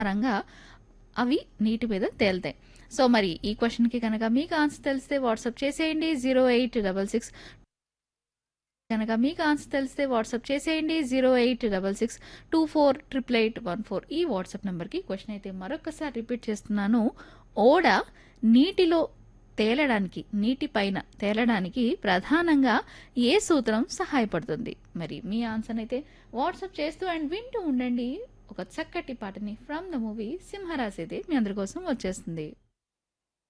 రంగా అవి నీటి మీద తేలుతాయి సో మరి ఈ క్వశ్చన్కి కనుక మీకు ఆన్సర్ తెలిస్తే వాట్సాప్ చేసేయండి జీరో ఎయిట్ డబల్ సిక్స్ కనుక మీకు ఆన్సర్ తెలిస్తే వాట్సాప్ చేసేయండి zero eight double six two four triple eight one four ఈ వాట్సాప్ నెంబర్కి క్వశ్చన్ అయితే మరొకసారి రిపీట్ చేస్తున్నాను ఓడ నీటిలో తేలడానికి నీటి పైన తేలడానికి ప్రధానంగా ఏ సూత్రం సహాయపడుతుంది మరి మీ ఆన్సర్ అయితే వాట్సాప్ చేస్తూ అండ్ వింటూ ఉండండి ఒక చక్కటి పాటని ఫ్రమ్ ద మూవీ సింహరాశి అయితే మీ అందరి కోసం వచ్చేస్తుంది